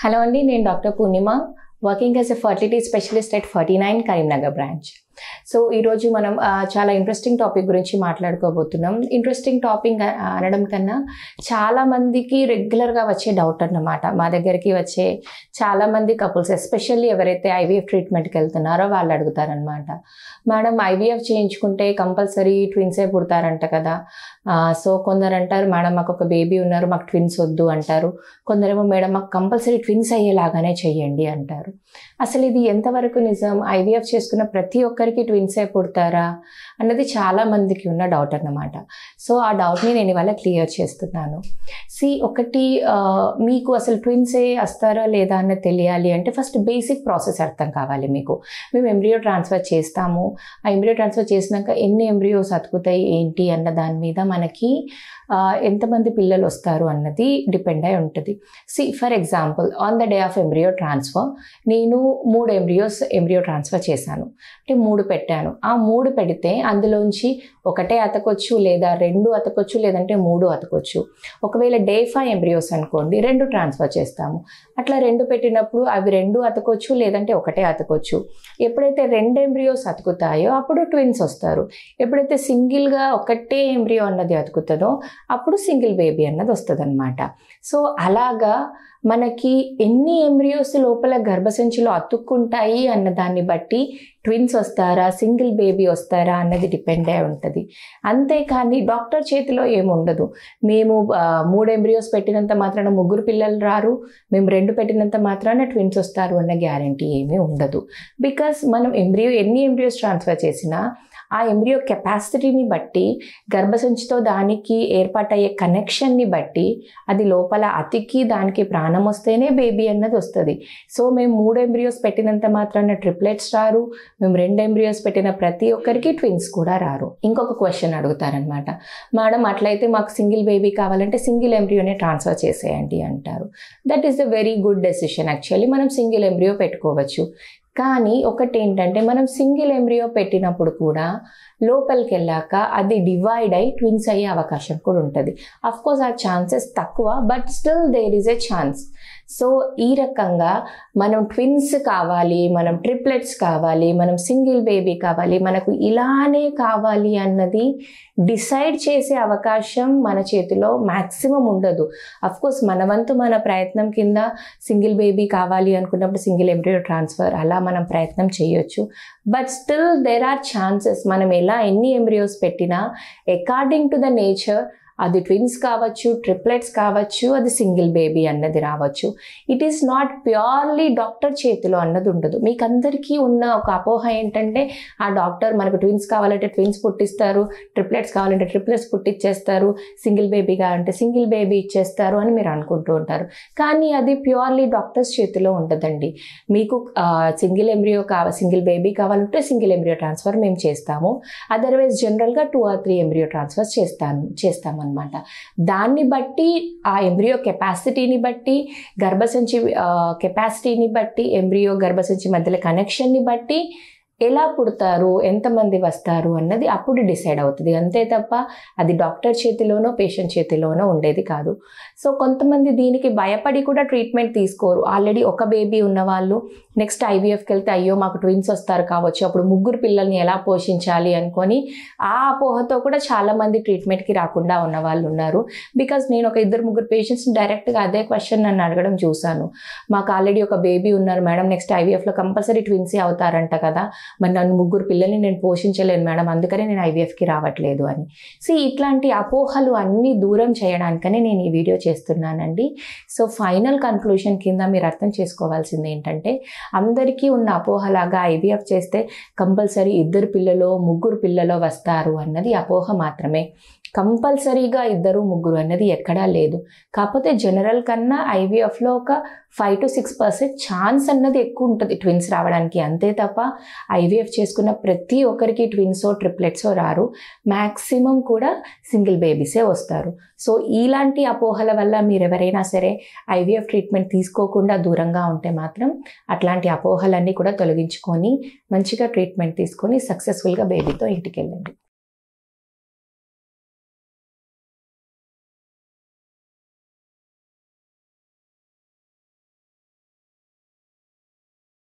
hello అండి నేను doctor Purnima working as a fertility specialist at Ferty nine Karimnagar branch so ఈరోజు మనం ఆ, చాలా ఇంట్రెస్టింగ్ టాపిక్ గురించి మాట్లాడుకోబోతున్నాం ఇంట్రెస్టింగ్ టాపిక్ అనడం కన్నా చాలా మందికి రెగ్యులర్గా వచ్చే డౌట్ అన్నమాట మా దగ్గరికి వచ్చే చాలా మంది కపుల్స్ ఎస్పెషల్లీ ఎవరైతే ఐవీఎఫ్ ట్రీట్మెంట్కి వెళ్తున్నారో వాళ్ళు అడుగుతారనమాట మేడం ఐవీఎఫ్ చేయించుకుంటే కంపల్సరీ ట్విన్సే పుడతారంట కదా ఆ, సో కొందరు అంటారు మేడం మాకు ఒక బేబీ ఉన్నారు మాకు ట్విన్స్ వద్దు అంటారు కొందరేమో మేడం మాకు కంపల్సరీ ట్విన్స్ అయ్యేలాగానే చెయ్యండి అంటారు అసలు ఇది ఎంతవరకు నిజం ఐవీఎఫ్ చేసుకున్న ప్రతి ఒక్కరికి ట్విన్సే పుడతారా అన్నది చాలా మందికి ఉన్న డౌట్ అన్నమాట సో ఆ డౌట్ని నేను ఇవాళ క్లియర్ చేస్తున్నాను సి ఒకటి ఆ, మీకు అసలు ట్విన్సే వస్తారా లేదా అన్నది తెలియాలి అంటే ఫస్ట్ బేసిక్ ప్రాసెస్ అర్థం కావాలి మీకు మేము ఎంబ్రియో ట్రాన్స్ఫర్ చేస్తాము ఆ ఎంబ్రియో ట్రాన్స్ఫర్ చేసినాక ఎన్ని ఎంబ్రియోస్ అతుకుతాయి ఏంటి అన్న దాని మీద మనకి ఆ, ఎంతమంది పిల్లలు వస్తారు అన్నది డిపెండ్ అయి ఉంటుంది see for example on the day of embryo transfer నేను మూడు ఎంబ్రియోస్ ఎంబ్రియో ట్రాన్స్ఫర్ చేశాను అంటే మూడు పెట్టాను ఆ మూడు పెడితే అందులోంచి ఒకటే అతకొచ్చు లేదా రెండు అతకొచ్చు లేదంటే మూడు అతకొచ్చు ఒకవేళ డే ఫైవ్ ఎంబ్రియోస్ అనుకోండి రెండు ట్రాన్స్ఫర్ చేస్తాము అట్లా రెండు పెట్టినప్పుడు అవి రెండు అతకొచ్చు లేదంటే ఒకటే అతకొచ్చు ఎప్పుడైతే రెండు ఎంబ్రియోస్ అతుకుతాయో అప్పుడు ట్విన్స్ వస్తారు ఎప్పుడైతే సింగిల్గా ఒకటే ఎంబ్రియో అన్నది అతుకుతుందో అప్పుడు సింగిల్ బేబీ అన్నది వస్తుంది అనమాట సో అలాగా మనకి ఎన్ని ఎంబ్రియోస్ లోపల గర్భసంచిలో అతుక్కుంటాయి అన్న దాన్ని బట్టి ట్విన్స్ వస్తారా సింగిల్ బేబీ వస్తారా అన్నది డిపెండ్ అయి ఉంటుంది అంతేకాని డాక్టర్ చేతిలో ఏముండదు మేము ఆ, మూడు ఎంబ్రియోస్ పెట్టినంత మాత్రాన ముగ్గురు పిల్లలు రారు మేము రెండు పెట్టినంత మాత్రాన ట్విన్స్ వస్తారు అన్న గ్యారంటీ ఏమీ ఉండదు బికాస్ మనం ఎంబ్రియో ఎన్ని ఎంబ్రియోస్ ట్రాన్స్ఫర్ చేసినా ఆ ఎంబ్రియో కెపాసిటీని బట్టి గర్భసంచితో దానికి ఏర్పాటయ్యే కనెక్షన్ని బట్టి అది లోపల అతికి దానికి ప్రాణం వస్తేనే బేబీ అన్నది వస్తుంది సో మేము మూడు ఎంబ్రియోస్ పెట్టినంత మాత్రాన ట్రిప్లెట్స్ రారు మేము రెండు ఎంబ్రియోస్ పెట్టిన ప్రతి ఒక్కరికి ట్విన్స్ కూడా రారు ఇంకొక క్వశ్చన్ అడుగుతారనమాట మేడం అట్లయితే మాకు సింగిల్ బేబీ కావాలంటే సింగిల్ ఎంబ్రియోనే ట్రాన్స్ఫర్ చేసేయండి అంటారు that is the very good decision actually మనం సింగిల్ ఎంబ్రియో పెట్టుకోవచ్చు కానీ ఒకటి ఏంటంటే మనం సింగిల్ ఎంబ్రియో పెట్టినప్పుడు కూడా లోపలికి వెళ్ళాక అది డివైడ్ అయి ట్విన్స్ అయ్యే అవకాశం కూడా ఉంటుంది కోర్స్ ఆ ఛాన్సెస్ తక్కువ but still there is a chance so ఈ రకంగా మనం ట్విన్స్ కావాలి మనం ట్రిప్లెట్స్ కావాలి మనం సింగిల్ బేబీ కావాలి మనకు ఇలానే కావాలి అన్నది డిసైడ్ చేసే అవకాశం మన చేతిలో మ్యాక్సిమం ఉండదు కోర్స్ మన వంతు మన ప్రయత్నం కింద సింగిల్ బేబీ కావాలి అనుకున్నప్పుడు సింగిల్ ఎంబ్రియో ట్రాన్స్ఫర్ అలా మనం ప్రయత్నం చేయొచ్చు but still there are chances మనం ఎలా ఎన్ని ఎంబ్రియోస్ పెట్టినా అకార్డింగ్ టు ద నేచర్ అది ట్విన్స్ కావచ్చు ట్రిప్లెట్స్ కావచ్చు అది సింగిల్ బేబీ అన్నది రావచ్చు it is not purely doctor చేతిలో అన్నది ఉండదు మీకు అందరికీ ఉన్న ఒక అపోహ ఏంటంటే ఆ డాక్టర్ మనకు ట్విన్స్ కావాలంటే ట్విన్స్ పుట్టిస్తారు ట్రిప్లెట్స్ కావాలంటే ట్రిప్లెట్స్ పుట్టిచ్చేస్తారు సింగిల్ బేబీ కావాలంటే సింగిల్ బేబీ ఇచ్చేస్తారు అని మీరు అనుకుంటూ ఉంటారు కానీ అది ప్యూర్లీ డాక్టర్స్ చేతిలో ఉండదండి మీకు సింగిల్ ఎంబ్రియో కావ సింగిల్ బేబీ కావాలంటే సింగిల్ ఎంబ్రియో ట్రాన్స్ఫర్ మేము చేస్తాము అదర్వైజ్ జనరల్గా two or three embryo transfer చేస్తాను చేస్తామన్నమాట దాన్ని బట్టి ఆ ఎంబ్రియో కెపాసిటీని బట్టి గర్భసంచి కెపాసిటీని బట్టి ఎంబ్రియో గర్భసంచి మధ్యలో కనెక్షన్ని బట్టి ఎలా పుడతారు ఎంతమంది వస్తారు అన్నది అప్పుడు డిసైడ్ అవుతుంది అంతే తప్ప అది డాక్టర్ చేతిలోనో పేషెంట్ చేతిలోనో ఉండేది కాదు సో కొంతమంది దీనికి భయపడి కూడా ట్రీట్మెంట్ తీసుకోరు ఆల్రెడీ ఒక బేబీ ఉన్న వాళ్ళు నెక్స్ట్ ఐవీఎఫ్కి వెళ్తే అయ్యో మాకు ట్విన్స్ వస్తారు కావచ్చు అప్పుడు ముగ్గురు పిల్లల్ని ఎలా పోషించాలి అనుకొని ఆ అపోహతో కూడా చాలామంది ట్రీట్మెంట్కి రాకుండా ఉన్న వాళ్ళు ఉన్నారు బికాజ్ నేను ఒక ఇద్దరు ముగ్గురు పేషెంట్స్ డైరెక్ట్గా అదే క్వశ్చన్ నన్ను అడగడం చూశాను మాకు ఆల్రెడీ ఒక బేబీ ఉన్నారు మేడం నెక్స్ట్ ఐవీఎఫ్లో కంపల్సరీ ట్విన్సే అవుతారంట కదా మరి నన్ను ముగ్గురు పిల్లల్ని నేను పోషించలేను మేడం అందుకనే నేను ఐవీఎఫ్కి రావట్లేదు అని సో ఇట్లాంటి అపోహలు అన్నీ దూరం చేయడానికనే నేను ఈ వీడియో చేస్తున్నానండి సో ఫైనల్ కన్క్లూషన్ కింద మీరు అర్థం చేసుకోవాల్సింది ఏంటంటే అందరికీ ఉన్న అపోహలాగా ఐవీఎఫ్ చేస్తే కంపల్సరీ ఇద్దరు పిల్లలో ముగ్గురు పిల్లలో వస్తారు అన్నది అపోహ మాత్రమే కంపల్సరీగా ఇద్దరు ముగ్గురు అన్నది ఎక్కడా లేదు కాకపోతే జనరల్ కన్నా ఐవీఎఫ్లో ఒక five to six percent chance అన్నది ఎక్కువ ఉంటుంది ట్విన్స్ రావడానికి అంతే తప్ప ఐవీఎఫ్ చేసుకున్న ప్రతి ఒక్కరికి ట్విన్సో ట్రిప్లెట్సో రారు మ్యాక్సిమం కూడా సింగిల్ బేబీసే వస్తారు సో ఇలాంటి అపోహల వల్ల మీరు ఎవరైనా సరే ఐవీఎఫ్ ట్రీట్మెంట్ తీసుకోకుండా దూరంగా ఉంటే మాత్రం అట్లాంటి అపోహలన్నీ కూడా తొలగించుకొని మంచిగా ట్రీట్మెంట్ తీసుకొని సక్సెస్ఫుల్గా బేబీతో ఇంటికి వెళ్ళండి